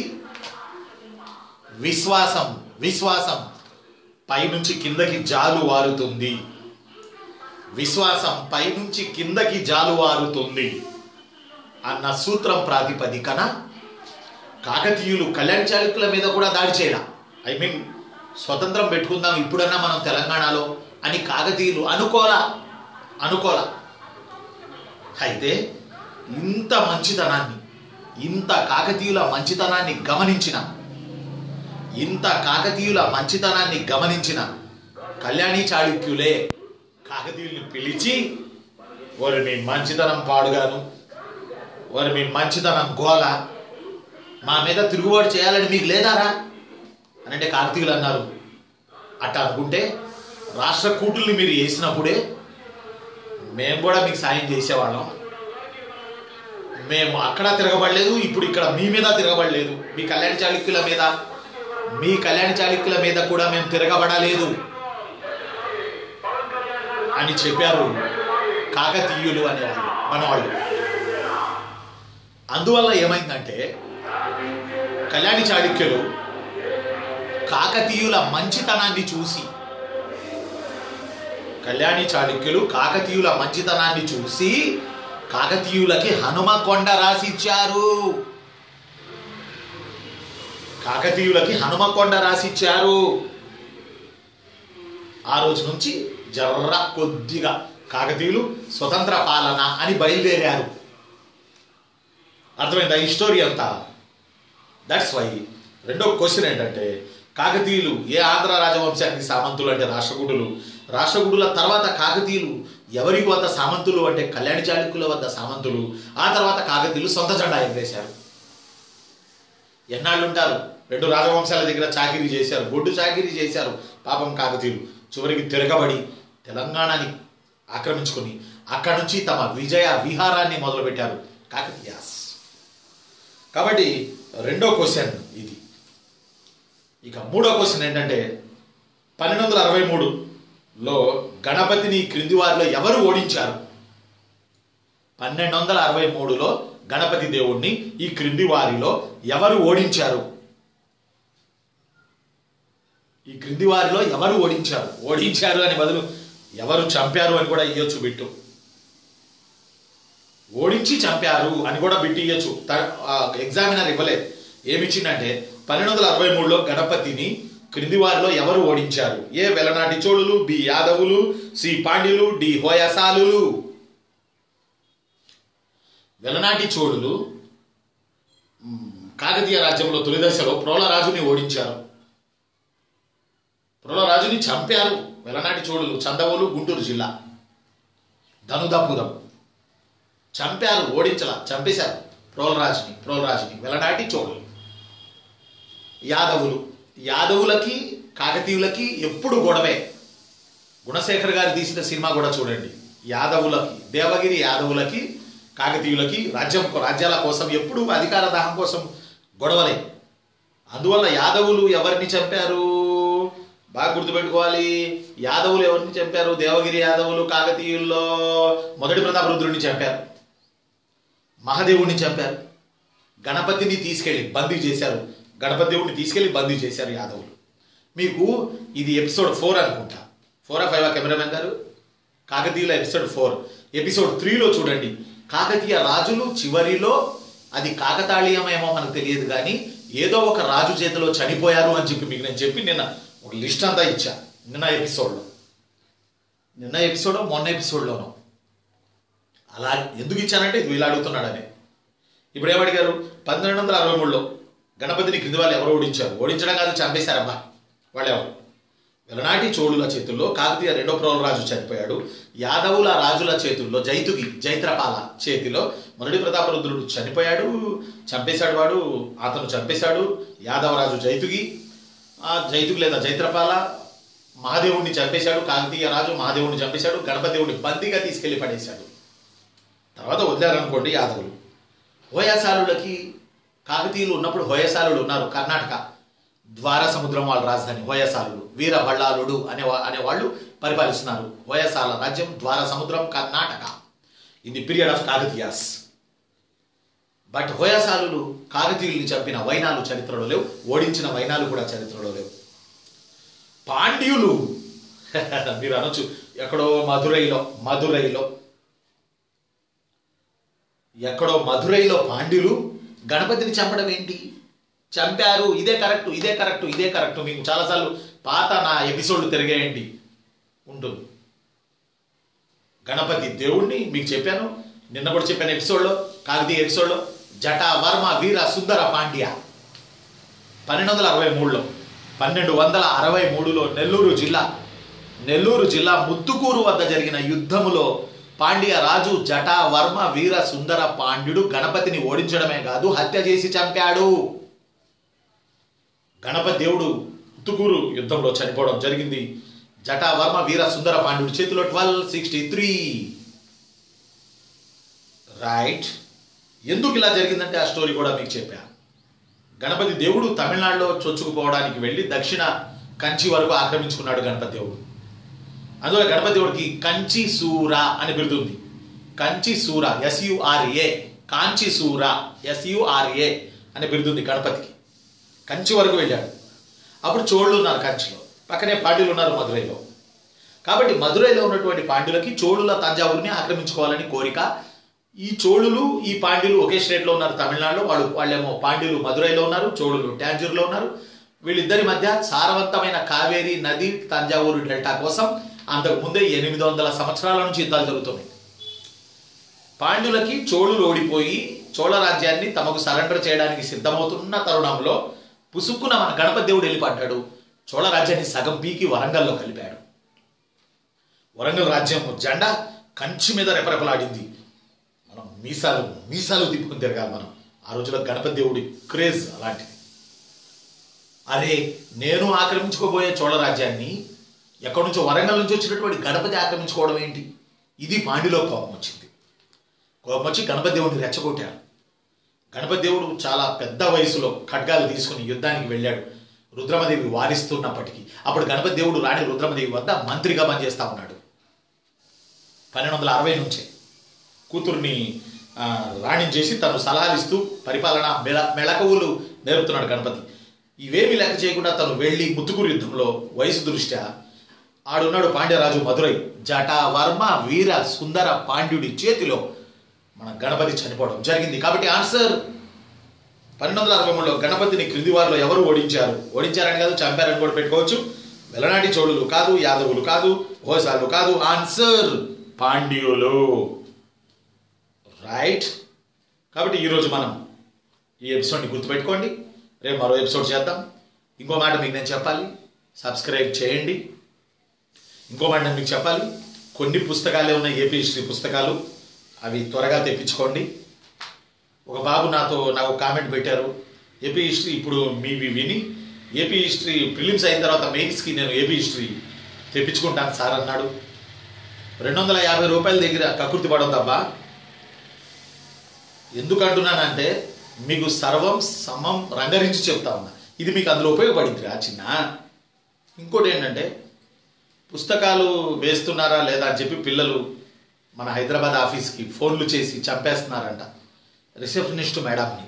విశ్వాసం విశ్వాసం పైనుంచి కిందకి జాలు వారుతుంది విశ్వాసం పైనుంచి కిందకి జాలు వారుతుంది అన్న సూత్రం ప్రాతిపదికన కాకతీయులు కళ్యాణ చాళుక్యుల మీద కూడా దాడి చేయడం ఐ మీన్ స్వతంత్రం పెట్టుకుందాం ఇప్పుడన్నా మనం తెలంగాణలో అని కాకతీయులు అనుకోలా అనుకోలా అయితే ఇంత మంచితనాన్ని ఇంత కాకతీయుల మంచితనాన్ని గమనించిన ఇంత కాకతీయుల మంచితనాన్ని గమనించిన కళ్యాణి చాళుక్యులే కాకతీయుల్ని పిలిచి వారి మీ మంచితనం పాడుగాను వారి మీ మంచితనం గోల మా మీద తిరుగుబాటు చేయాలని మీకు లేదారా అని అంటే కాకతీయులు అన్నారు అట్ట అనుకుంటే రాష్ట్ర కూటుల్ని మీరు వేసినప్పుడే మేము కూడా మీకు సాయం చేసేవాళ్ళం మేము అక్కడ తిరగబడలేదు ఇప్పుడు ఇక్కడ మీ మీద తిరగబడలేదు మీ కళ్యాణ చాళుక్యుల మీద మీ కళ్యాణ చాళుక్యుల మీద కూడా మేము తిరగబడలేదు అని చెప్పారు కాకతీయులు అనేవాళ్ళు మనవాళ్ళు అందువల్ల ఏమైందంటే కళ్యాణి చాళుక్యులు కాకతీయుల మంచితనాన్ని చూసి కళ్యాణి చాళుక్యులు కాకతీయుల మంచితనాన్ని చూసి కాకతీయులకి హనుమకొండ రాసిచ్చారు కాకతీయులకి హనుమకొండ రాసిచ్చారు ఆ రోజు నుంచి జర్ర కొద్దిగా కాకతీయులు స్వతంత్ర పాలన అని బయలుదేరారు అర్థమైందా ఈ స్టోరీ అంతా దట్స్ వై రెండో క్వశ్చన్ ఏంటంటే కాకతీయులు ఏ ఆంధ్ర రాజవంశానికి సామంతులు అంటే రాష్ట్రకూటులు రాష్ట్రకూటుల తర్వాత కాకతీయులు ఎవరి వద్ద సామంతులు అంటే కళ్యాణి చాళుక్యుల వద్ద సామంతులు ఆ తర్వాత కాకతీయులు సొంత జెండా ఎగరేశారు ఎన్నాళ్ళు ఉంటారు రెండు రాజవంశాల దగ్గర చాకిరీ చేశారు బొడ్డు చాకిరీ చేశారు పాపం కాకతీయులు చివరికి తిరగబడి తెలంగాణని ఆక్రమించుకొని అక్కడి నుంచి తమ విజయ విహారాన్ని మొదలుపెట్టారు కాకతీయాస్ కాబట్టి రెండో క్వశ్చన్ ఇది ఇక మూడో క్వశ్చన్ ఏంటంటే పన్నెండు వందల అరవై మూడులో గణపతిని క్రింది వారిలో ఎవరు ఓడించారు పన్నెండు వందల అరవై మూడులో గణపతి దేవుణ్ణి ఈ క్రింది వారిలో ఎవరు ఓడించారు ఈ క్రింది వారిలో ఎవరు ఓడించారు ఓడించారు అని బదులు ఎవరు చంపారు అని కూడా ఇయ్యొచ్చు బిట్టు ఓడించి చంపారు అని కూడా బిట్టి ఇయ్యొచ్చు ఎగ్జామినర్ ఇవ్వలేదు ఏమిచ్చిందంటే పన్నెండు వందల అరవై మూడులో గణపతిని క్రింది వారిలో ఎవరు ఓడించారు ఏ వెలనాటి చోళులు బి యాదవులు సి పాండ్యులు డి హోయసాలులు వెలనాటి చోళులు మ్, కాకతీయ రాజ్యంలో తొలి దశలో ప్రోలరాజుని ఓడించారు ప్రోలరాజుని చంపారు వెలనాటి చోళులు చందవోలు గుంటూరు జిల్లా ధనుదాపురం చంపారు ఓడించలా చంపేశారు ప్రోలరాజుని ప్రోలరాజుని వెలనాటి చోళులు యాదవులు యాదవులకి కాకతీయులకి ఎప్పుడు గొడవే గుణశేఖర్ గారు తీసిన సినిమా కూడా చూడండి యాదవులకి దేవగిరి యాదవులకి కాకతీయులకి రాజ్యం రాజ్యాల కోసం ఎప్పుడు అధికార దాహం కోసం గొడవలే అందువల్ల యాదవులు ఎవరిని చంపారు బాగా గుర్తుపెట్టుకోవాలి యాదవులు ఎవరిని చంపారు దేవగిరి యాదవులు కాకతీయుల్లో మొదటి ప్రతాపరుద్రుడిని చంపారు మహాదేవుడిని చంపారు గణపతిని తీసుకెళ్ళి బందీ చేశారు గణపతి దేవుడిని తీసుకెళ్ళి బందీ చేశారు యాదవులు మీకు ఇది ఎపిసోడ్ ఫోర్ అనుకుంటా ఫోర్ ఫైవ్ కెమెరామెన్ గారు కాకతీయుల ఎపిసోడ్ ఫోర్ ఎపిసోడ్ త్రీలో చూడండి కాకతీయ రాజులు చివరిలో అది కాకతాళీయమేమో మనకు తెలియదు కానీ ఏదో ఒక రాజు చేతిలో చనిపోయారు అని చెప్పి మీకు నేను చెప్పి నిన్న ఒక లిస్ట్ అంతా ఇచ్చా నిన్న ఎపిసోడ్లో నిన్న ఎపిసోడ్ మొన్న ఎపిసోడ్లోనో అలా ఎందుకు ఇచ్చానంటే ఇది వీళ్ళు అడుగుతున్నాడని ఇప్పుడు ఏమడిగారు పన్నెండు వందల అరవై మూడులో గణపతిని కింది వాళ్ళు ఎవరు ఓడించారు ఓడించడం కాదు చంపేశారమ్మా వాళ్ళు ఎవరు వెలనాటి చోళుల చేతుల్లో కాకతీయ రెండో రాజు చనిపోయాడు యాదవుల రాజుల చేతుల్లో జైతుగి జైత్రపాల చేతిలో మొదటి ప్రతాపరుద్రుడు చనిపోయాడు చంపేశాడు వాడు అతను చంపేశాడు యాదవరాజు జైతుగి ఆ జైతుగి లేదా జైత్రపాల మహాదేవుడిని చంపేశాడు కాకతీయ రాజు మహాదేవుడిని చంపేశాడు గణపతి దేవుడిని బందీగా తీసుకెళ్లి పడేశాడు తర్వాత వదిలారనుకోండి యాదవులు హోయసాలులకి కాకతీయులు ఉన్నప్పుడు హోయసాలులు ఉన్నారు కర్ణాటక ద్వార సముద్రం వాళ్ళ రాజధాని హోయసాలుడు వీర బళ్ళాలుడు అనే వా- అనే వాళ్ళు పరిపాలిస్తున్నారు హోయసాల రాజ్యం Dwarasamudram Karnataka in the period of Kakatiyas but హోయసాలులు కాకతీయుల్ని చంపిన వైనాలు చరిత్రలో లేవు ఓడించిన వైనాలు కూడా చరిత్రలో లేవు పాండ్యులు మీరు అనొచ్చు ఎక్కడో మధురైలో మధురైలో ఎక్కడో మధురైలో పాండ్యులు గణపతిని చంపడం ఏంటి చంపారు ఇదే కరెక్ట్ ఇదే కరెక్ట్ ఇదే కరెక్ట్ మీకు చాలాసార్లు పాత నా ఎపిసోడ్లు తిరిగేయండి ఉంటుంది గణపతి దేవుణ్ణి మీకు చెప్పాను నిన్న కూడా చెప్పాను ఎపిసోడ్లో కాకతీయ ఎపిసోడ్లో జటా వర్మ వీర సుందర పాండ్య పన్నెండు వందల అరవై మూడులో పన్నెండు వందల అరవై మూడులో నెల్లూరు జిల్లా నెల్లూరు జిల్లా ముత్తుకూరు వద్ద జరిగిన యుద్ధములో పాండ్య రాజు జటా వర్మ వీర సుందర పాండ్యుడు గణపతిని ఓడించడమే కాదు హత్య చేసి చంపాడు గణపతి దేవుడు ముత్తుకూరు యుద్ధంలో చనిపోవడం జరిగింది జటా వర్మ వీర సుందర పాండ్యుడి చేతిలో ట్వెల్వ్ సిక్స్టీ త్రీ రైట్ ఎందుకు ఇలా జరిగిందంటే ఆ స్టోరీ కూడా మీకు చెప్పాను గణపతి దేవుడు తమిళనాడులో చొచ్చుకుపోవడానికి వెళ్ళి దక్షిణ కంచి వరకు ఆక్రమించుకున్నాడు గణపతి దేవుడు అందులో గణపతి దేవుడికి కంచి సూర అని బిరుదుంది కంచి సూర ఎస్యుఆర్ఏ కాంచి సూర ఎస్యుఆర్ఏ అని బిరుదుంది గణపతికి కంచి వరకు వెళ్ళాడు అప్పుడు చోళ్ళు ఉన్నారు కంచిలో పక్కనే పాండ్యులు ఉన్నారు మధురైలో కాబట్టి మధురైలో ఉన్నటువంటి పాండ్యులకి చోళుల తంజావూరుని ఆక్రమించుకోవాలని కోరిక ఈ చోళులు ఈ పాండ్యులు ఒకే స్టేట్లో ఉన్నారు తమిళనాడులో వాళ్ళు వాళ్ళేమో పాండ్యులు మధురైలో ఉన్నారు చోళులు ట్యాంజూరులో ఉన్నారు వీళ్ళిద్దరి మధ్య సారవంతమైన కావేరి నది తంజావూరు డెల్టా కోసం అంతకు ముందే ఎనిమిది వందల సంవత్సరాల నుంచి యుద్ధాలు జరుగుతున్నాయి పాండ్యులకి చోళులు ఓడిపోయి చోళ రాజ్యాన్ని తమకు సరెండర్ చేయడానికి సిద్ధమవుతున్న తరుణంలో పుసుక్కున మన గణపతి దేవుడు వెళ్ళిపడ్డాడు చోళ రాజ్యాన్ని సగం పీకి వరంగల్లో కలిపాడు వరంగల్ రాజ్యం జెండా కంచి మీద రెపరెపలాడింది మనం మీసాలు మీసాలు తిప్పుకుని తిరగాలి మనం ఆ రోజుల్లో గణపతి దేవుడి క్రేజ్ అలాంటిది అరే నేను ఆక్రమించుకోబోయే చోళ రాజ్యాన్ని ఎక్కడి నుంచో వరంగల్ నుంచి వచ్చినటువంటి గణపతి ఆక్రమించుకోవడం ఏంటి ఇది పాండిలో కోపం వచ్చింది కోపం వచ్చి గణపతి దేవుడిని రెచ్చగొట్టారు గణపతి దేవుడు చాలా పెద్ద వయసులో ఖడ్గాలు తీసుకుని యుద్ధానికి వెళ్ళాడు రుద్రమదేవి వారిస్తున్నప్పటికీ అప్పుడు గణపతి దేవుడు రాణి రుద్రమదేవి వద్ద మంత్రిగా పనిచేస్తా ఉన్నాడు పన్నెండు వందల అరవై నుంచే కూతుర్ని ఆ, రాణిని చేసి తను సలహాలు ఇస్తూ పరిపాలన మెళ మెళకువలు నేర్పుతున్నాడు గణపతి ఇవేమీ లెక్క చేయకుండా తను వెళ్ళి ముత్తుకూరు యుద్ధంలో వయసు దృష్ట్యా ఆడున్నాడు పాండ్యరాజు మధురై జటా వర్మ వీర సుందర పాండ్యుడి చేతిలో మన గణపతి చనిపోవడం జరిగింది కాబట్టి ఆన్సర్ పన్నెండు వందల అరవై మూడులో గణపతిని క్రింది వారిలో ఎవరు ఓడించారు ఓడించారని కాదు చంపారని కూడా పెట్టుకోవచ్చు వెలనాటి చోళులు కాదు యాదవులు కాదు హోసాలు కాదు ఆన్సర్ పాండ్యులు రైట్ కాబట్టి ఈరోజు మనం ఈ ఎపిసోడ్ని గుర్తుపెట్టుకోండి రేపు మరో ఎపిసోడ్ చేద్దాం ఇంకో మాట మీకు నేను చెప్పాలి సబ్స్క్రైబ్ చేయండి ఇంకో మాట నేను మీకు చెప్పాలి కొన్ని పుస్తకాలే ఉన్నాయి ఏపీ హిస్టరీ పుస్తకాలు అవి త్వరగా తెప్పించుకోండి ఒక బాబు నాతో నాకు కామెంట్ పెట్టారు ఏపీ హిస్టరీ ఇప్పుడు మీవి విని ఏపీ హిస్టరీ ప్రిలిమ్స్ అయిన తర్వాత మెయిన్స్కి నేను ఏపీ హిస్టరీ తెప్పించుకుంటాను సార్ అన్నాడు రెండు వందల యాభై రూపాయల దగ్గర కకృతి పడడం తప్ప ఎందుకు అంటున్నానంటే మీకు సర్వం సమం రంగరించి చెప్తా ఉన్నా ఇది మీకు అందులో ఉపయోగపడింది రా చిన్న ఇంకోటి ఏంటంటే పుస్తకాలు వేస్తున్నారా లేదా అని చెప్పి పిల్లలు మన హైదరాబాద్ ఆఫీస్కి ఫోన్లు చేసి చంపేస్తున్నారంట రిసెప్షనిస్ట్ మేడంని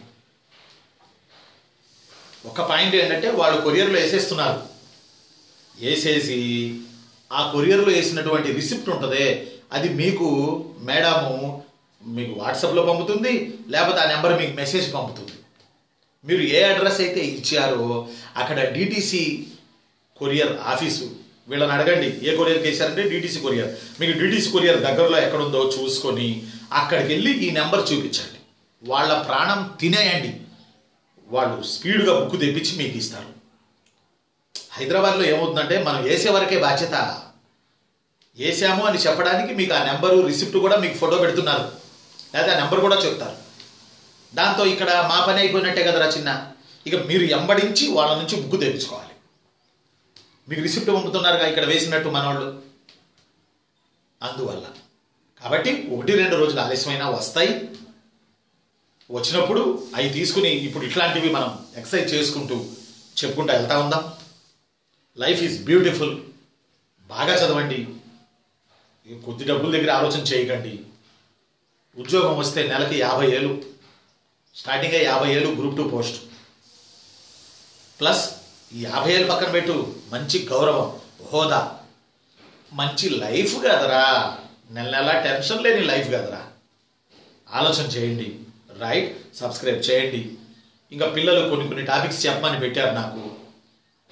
ఒక పాయింట్ ఏంటంటే వాళ్ళు కొరియర్లో వేసేస్తున్నారు వేసేసి ఆ కొరియర్లో వేసినటువంటి రిసిప్ట్ ఉంటుందే అది మీకు మేడము మీకు వాట్సాప్లో పంపుతుంది లేకపోతే ఆ నెంబర్ మీకు మెసేజ్ పంపుతుంది మీరు ఏ అడ్రస్ అయితే ఇచ్చారో అక్కడ డిటిసి కొరియర్ ఆఫీసు వీళ్ళని అడగండి ఏ కొరియర్కి వేశారంటే డిటిసి కొరియర్ మీకు డిటిసి కొరియర్ దగ్గరలో ఎక్కడుందో చూసుకొని అక్కడికి వెళ్ళి ఈ నెంబర్ చూపించండి వాళ్ళ ప్రాణం తినేయండి వాళ్ళు స్పీడ్గా బుక్ తెప్పించి మీకు ఇస్తారు హైదరాబాద్లో ఏమవుతుందంటే మనం వేసే వరకే బాధ్యత వేసాము అని చెప్పడానికి మీకు ఆ నెంబరు రిసిప్ట్ కూడా మీకు ఫోటో పెడుతున్నారు లేదా ఆ నెంబర్ కూడా చెప్తారు దాంతో ఇక్కడ మా పని అయిపోయినట్టే కదరా చిన్న ఇక మీరు ఎంబడించి వాళ్ళ నుంచి బుక్ తెప్పించుకోవాలి మీకు రిసిప్ట్ పంపుతున్నారుగా ఇక్కడ వేసినట్టు మనవాళ్ళు అందువల్ల కాబట్టి ఒకటి రెండు రోజులు ఆలస్యమైనా వస్తాయి వచ్చినప్పుడు అవి తీసుకుని ఇప్పుడు ఇట్లాంటివి మనం ఎక్సర్సైజ్ చేసుకుంటూ చెప్పుకుంటూ వెళ్తా ఉందాం లైఫ్ ఈజ్ బ్యూటిఫుల్ బాగా చదవండి ఈ కొద్ది డబ్బుల దగ్గర ఆలోచన చేయకండి ఉద్యోగం వస్తే నెలకి యాభై ఏళ్ళు స్టార్టింగే యాభై ఏళ్ళు గ్రూప్ టూ పోస్ట్ ప్లస్ ఈ యాభై ఏళ్ళు పక్కన పెట్టు మంచి గౌరవం హోదా మంచి లైఫ్ కదరా నెల నెల టెన్షన్ లేని లైఫ్ కదరా ఆలోచన చేయండి రైట్ సబ్స్క్రైబ్ చేయండి ఇంకా పిల్లలు కొన్ని కొన్ని టాపిక్స్ చెప్పమని పెట్టారు నాకు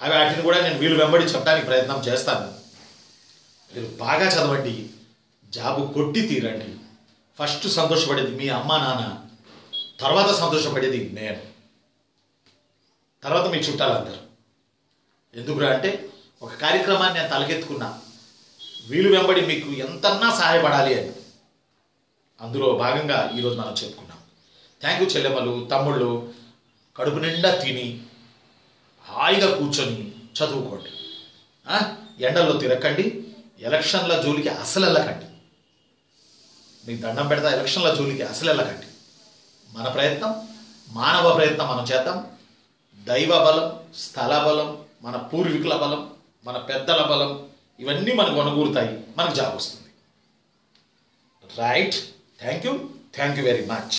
అవి వాటిని కూడా నేను వీళ్ళు వెంబడి చెప్పడానికి ప్రయత్నం చేస్తాను మీరు బాగా చదవండి జాబు కొట్టి తీరండి ఫస్ట్ సంతోషపడేది మీ అమ్మ నాన్న తర్వాత సంతోషపడేది నేను తర్వాత మీ చుట్టాలందరూ ఎందుకురా అంటే ఒక కార్యక్రమాన్ని నేను తలకెత్తుకున్నా వీలు వెంబడి మీకు ఎంతన్నా సహాయపడాలి అని అందులో భాగంగా ఈరోజు మనం చెప్పుకున్నాం థ్యాంక్ యూ చెల్లెమ్మలు తమ్ముళ్ళు కడుపు నిండా తిని హాయిగా కూర్చొని చదువుకోండి ఆ? ఎండల్లో తిరగండి ఎలక్షన్ల జోలికి అసలు వెళ్ళకండి మీకు దండం పెడతా ఎలక్షన్ల జోలికి అసలు వెళ్ళకండి మన ప్రయత్నం మానవ ప్రయత్నం మనం చేద్దాం దైవ బలం స్థల బలం మన పూర్వీకుల బలం మన పెద్దల బలం ఇవన్నీ మనకు అనుకూరుతాయి మనకు జాబ్ వస్తుంది right thank you thank you very much